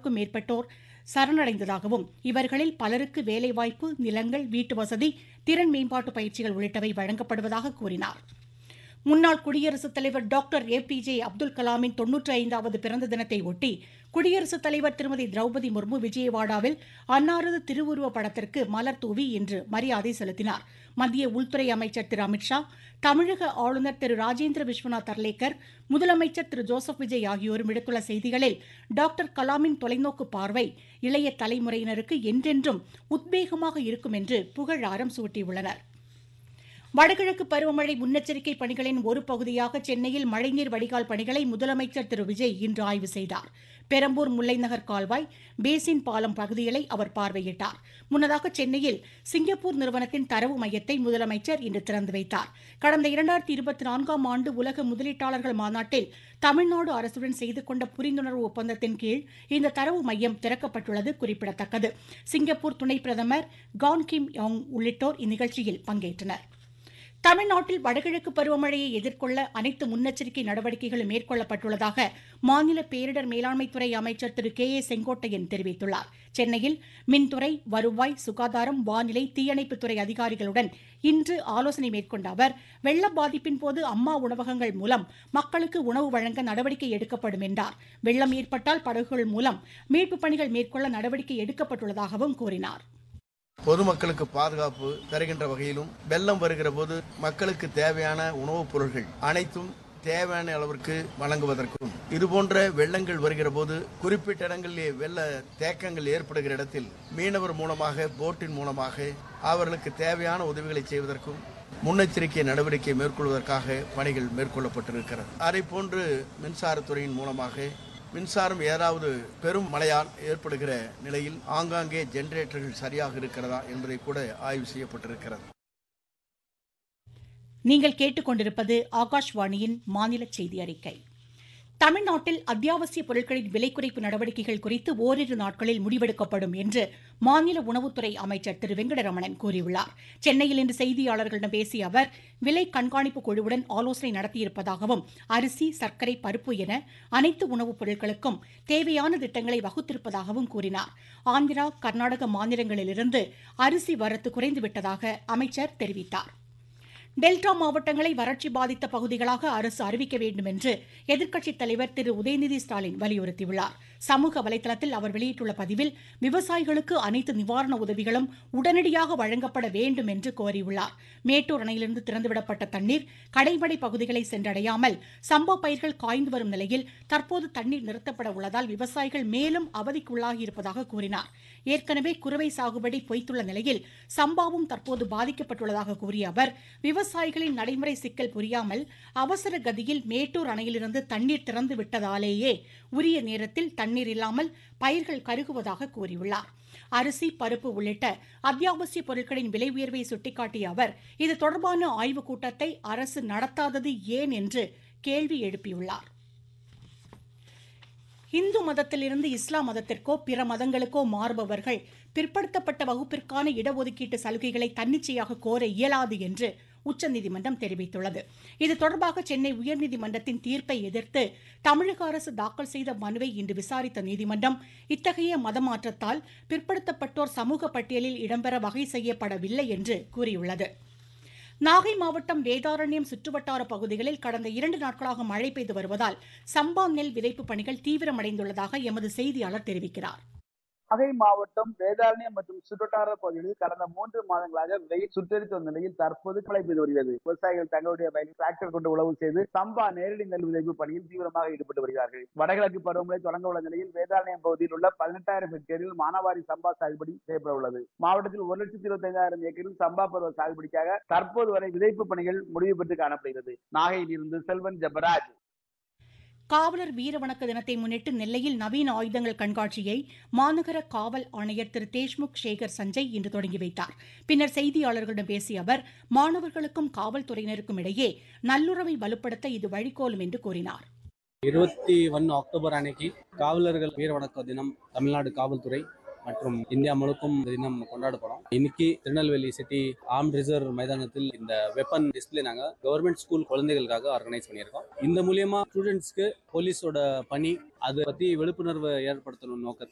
ஐநூறுக்கும் மேற்பட்டோர் சரணடைந்ததாகவும் இவர்களில் பலருக்கு வேலைவாய்ப்பு நிலங்கள் வீட்டு வசதி திறன் மேம்பாட்டு பயிற்சிகள் உள்ளிட்டவை வழங்கப்படுவதாக கூறினார் முன்னாள் குடியரசுத் தலைவர் doctor A P J Abdul கலாமின் தொன்னூற்றி ஐந்தாவது பிறந்த தினத்தை ஒட்டி குடியரசுத் தலைவர் திருமதி திரௌபதி முர்மு விஜயவாடாவில் அன்னாரது திருவுருவப் படத்திற்கு மலர் தூவி இன்று மரியாதை செலுத்தினார் மத்திய உள்துறை அமைச்சர் திரு அமித்ஷா தமிழக ஆளுநர் திரு ராஜேந்திர விஸ்வநாத் அர்லேக்கர் முதலமைச்சர் திரு ஜோசப் விஜய் ஆகியோரும் விடுத்துள்ள செய்திகளில் டாக்டர் கலாமின் தொலைநோக்கு பார்வை இளைய தலைமுறையினருக்கு என்றென்றும் உத்வேகமாக இருக்கும் என்று புகழாரம் சூட்டியுள்ளனா் வடகிழக்கு பருவமழை முன்னெச்சரிக்கை பணிகளின் ஒரு பகுதியாக சென்னையில் மழைநீர் வடிகால் பணிகளை முதலமைச்சர் திரு விஜய் இன்று ஆய்வு செய்தார் பெரம்பூர் முல்லைநகர் கால்வாய் பேசின் பாலம் பகுதிகளை அவர் பார்வையிட்டார் முன்னதாக சென்னையில் சிங்கப்பூர் நிறுவனத்தின் தரவு மையத்தை முதலமைச்சர் இன்று திறந்து வைத்தார் கடந்த இரண்டாயிரத்தி இருபத்தி நான்காம் ஆண்டு உலக முதலீட்டாளர்கள் மாநாட்டில் தமிழ்நாடு அரசுடன் செய்து கொண்ட புரிந்துணர்வு ஒப்பந்தத்தின் கீழ் இந்த தரவு மையம் திறக்கப்பட்டுள்ளது குறிப்பிடத்தக்கது சிங்கப்பூர் துணை பிரதமர் கான் கிம் யோங் உள்ளிட்டோர் இந்நிகழ்ச்சியில் பங்கேற்றனர் தமிழ்நாட்டில் வடகிழக்கு பருவமழையை எதிர்கொள்ள அனைத்து முன்னெச்சரிக்கை நடவடிக்கைகளும் மேற்கொள்ளப்பட்டுள்ளதாக மாநில பேரிடர் மேலாண்மைத்துறை அமைச்சர் திரு கே ஏ செங்கோட்டையன் தெரிவித்துள்ளார் சென்னையில் மின்துறை வருவாய் சுகாதாரம் வானிலை தீயணைப்புத்துறை அதிகாரிகளுடன் இன்று ஆலோசனை மேற்கொண்ட அவர் வெள்ள பாதிப்பின் போது அம்மா உணவகங்கள் மூலம் மக்களுக்கு உணவு வழங்க நடவடிக்கை எடுக்கப்படும் என்றார் வெள்ளம் ஏற்பட்டால் படகுகள் மூலம் மீட்புப் பணிகள் மேற்கொள்ள நடவடிக்கை எடுக்கப்பட்டுள்ளதாகவும் கூறினார் பொதுமக்களுக்கு பாதுகாப்பு தருகின்ற வகையிலும் வெள்ளம் வருகிற போது மக்களுக்கு தேவையான உணவுப் பொருட்கள் அனைத்தும் தேவையான அளவிற்கு வழங்குவதற்கும் இதுபோன்ற வெள்ளங்கள் வருகிற போது குறிப்பிட்ட இடங்களிலே வெள்ள தேக்கங்கள் ஏற்படுகிற இடத்தில் மீனவர் மூலமாக போட்டின் மூலமாக அவர்களுக்கு தேவையான உதவிகளை செய்வதற்கும் முன்னெச்சரிக்கை நடவடிக்கை மேற்கொள்வதற்காக பணிகள் மேற்கொள்ளப்பட்டிருக்கிறது அதை போன்று மின்சாரத்துறையின் மூலமாக மின்சாரம் ஏதாவது பெரும் மழையால் ஏற்படுகிற நிலையில் ஆங்காங்கே ஜெனரேட்டர்கள் சரியாக இருக்கிறதா என்பதை கூட ஆய்வு செய்யப்பட்டிருக்கிறது நீங்கள் கேட்டுக்கொண்டிருப்பது ஆகாஷ்வாணியின் மாநில செய்தி அறிக்கை தமிழ்நாட்டில் அத்தியாவசிய பொருட்களின் விலை குறைப்பு நடவடிக்கைகள் குறித்து ஓரிரு நாட்களில் முடிவெடுக்கப்படும் என்று மாநில உணவுத்துறை அமைச்சர் திரு வெங்கடரமணன் கூறியுள்ளார் சென்னையில் இன்று செய்தியாளர்களிடம் பேசிய அவர் விலை கண்காணிப்பு குழுவுடன் ஆலோசனை நடத்தியிருப்பதாகவும் அரிசி சர்க்கரை பருப்பு என அனைத்து உணவுப் பொருட்களுக்கும் தேவையான திட்டங்களை வகுத்திருப்பதாகவும் கூறினார் ஆந்திரா கர்நாடக மாநிலங்களிலிருந்து அரிசி வரத்து குறைந்துவிட்டதாக அமைச்சர் தெரிவித்தார் டெல்டா மாவட்டங்களை வறட்சி பாதித்த பகுதிகளாக அரசு அறிவிக்க வேண்டும் என்று எதிர்க்கட்சித் தலைவர் திரு உதயநிதி ஸ்டாலின் வலியுறுத்தியுள்ளார் சமூக வலைதளத்தில் அவர் வெளியிட்டுள்ள பதிவில் விவசாயிகளுக்கு அனைத்து நிவாரண உதவிகளும் உடனடியாக வழங்கப்பட வேண்டும் என்று கோரியுள்ளார் மேட்டூர் அணையிலிருந்து திறந்துவிடப்பட்ட தண்ணீர் கடைமடை பகுதிகளை சென்றடையாமல் சம்பா பயிர்கள் காய்ந்து வரும் நிலையில் தற்போது தண்ணீர் நிறுத்தப்பட உள்ளதால் விவசாயிகள் மேலும் அவதிக்குள்ளாகி இருப்பதாக கூறினார் ஏற்கனவே குறுவை சாகுபடி பொய்த்துள்ள நிலையில் சம்பாவும் தற்போது பாதிக்கப்பட்டுள்ளதாக கூறிய அவர் விவசாயிகளின் நடைமுறை சிக்கல் புரியாமல் அவசர கதியில் மேட்டூர் அணையிலிருந்து தண்ணீர் திறந்து விட்டதாலேயே உரிய நேரத்தில் தண்ணீர் இல்லாமல் பயிர்கள் கருகுவதாக கூறியுள்ளார் அரிசி பருப்பு உள்ளிட்ட அத்தியாவசிய பொருட்களின் விலை உயர்வை சுட்டிக்காட்டிய அவர் இது தொடர்பான ஆய்வுக் கூட்டத்தை அரசு நடத்தாதது ஏன் என்று கேள்வி எழுப்பியுள்ளார் இந்து மதத்திலிருந்து இஸ்லாம் மதத்திற்கோ பிற மதங்களுக்கோ மாறுபவர்கள் பிற்படுத்தப்பட்ட வகுப்பிற்கான இடஒதுக்கீட்டு சலுகைகளை தன்னிச்சையாக கோர இயலாது என்று உச்சநீதிமன்றம் தெரிவித்துள்ளது இது தொடர்பாக சென்னை உயர்நீதிமன்றத்தின் தீர்ப்பை எதிர்த்து தமிழக அரசு தாக்கல் செய்த மனுவை இன்று விசாரித்த நீதிமன்றம் இத்தகைய மதமாற்றத்தால் பிற்படுத்தப்பட்டோர் சமூக பட்டியலில் இடம்பெற வகை செய்யப்படவில்லை என்று கூறியுள்ளது நாகை மாவட்டம் வேதாரண்யம் சுற்றுவட்டார பகுதிகளில் கடந்த இரண்டு நாட்களாக மழை பெய்து வருவதால் சம்பா நெல் விதைப்பு பணிகள் தீவிரமடைந்துள்ளதாக எமது செய்தியாளர் தெரிவிக்கிறார் நாகை மாவட்டம் வேதாரண்யம் மற்றும் சுற்றுவட்டார பகுதிகளில் கடந்த மூன்று மாதங்களாக வெயில் சுட்டரித்த நிலையில் தற்போது மழை பெய்து வருகிறது விவசாயிகள் தங்களுடைய வயலில் டிராக்டர் கொண்டு உழவு செய்து சம்பா நேரடி நெல் விதைப்பு பணியில் தீவிரமாக ஈடுபட்டு வருகிறார்கள் வடகிழக்கு பருவமழை தொடங்க உள்ள நிலையில் வேதாரண்யம் பகுதியில் உள்ள பதினெட்டாயிரம் ஹெக்டேரில் மானாவாரி சம்பா சாகுபடி செய்யப்பட உள்ளது மாவட்டத்தில் ஒரு லட்சத்தி இருபத்தி ஐந்தாயிரம் ஏக்கரில் சம்பா பருவ சாகுபடிக்காக தற்போது வரை விதைப்பு பணிகள் முடிவு பெற்று காணப்படுகிறது நாகையில் இருந்து செல்வன் ஜபராஜ் காவலர் வீரவணக்க தினத்தை முன்னிட்டு நெல்லையில் நவீன ஆயுதங்கள் கண்காட்சியை மாநகர காவல் ஆணையர் திரு தேஷ்முக் சேகர் சஞ்சய் இன்று தொடங்கி வைத்தார் பின்னர் செய்தியாளர்களிடம் பேசிய அவர் மாணவர்களுக்கும் காவல்துறையினருக்கும் இடையே நல்லுறவை வலுப்படுத்த இது வழிகோலும் என்று கூறினார் இருபத்தி ஒன்று அக்டோபர் அன்னைக்கு காவலர்கள் வீர வணக்க தினம் தமிழ்நாடு காவல்துறை மற்றும் இந்தியா முழுக்கும் இந்த தினம் கொண்டாடப்படும் இன்னைக்கு திருநெல்வேலி சிட்டி ஆர்ம் ரிசர்வ் மைதானத்தில் இந்த வெப்பன் டிஸ்பிளே நாங்க கவர்மெண்ட் ஸ்கூல் குழந்தைகளுக்காக ஆர்கனைஸ் பண்ணியிருக்கோம் இந்த மூலியமா ஸ்டூடெண்ட்ஸ்க்கு போலீஸோட பணி அதை பத்தி விழிப்புணர்வு ஏற்படுத்தணும் நோக்கத்தில்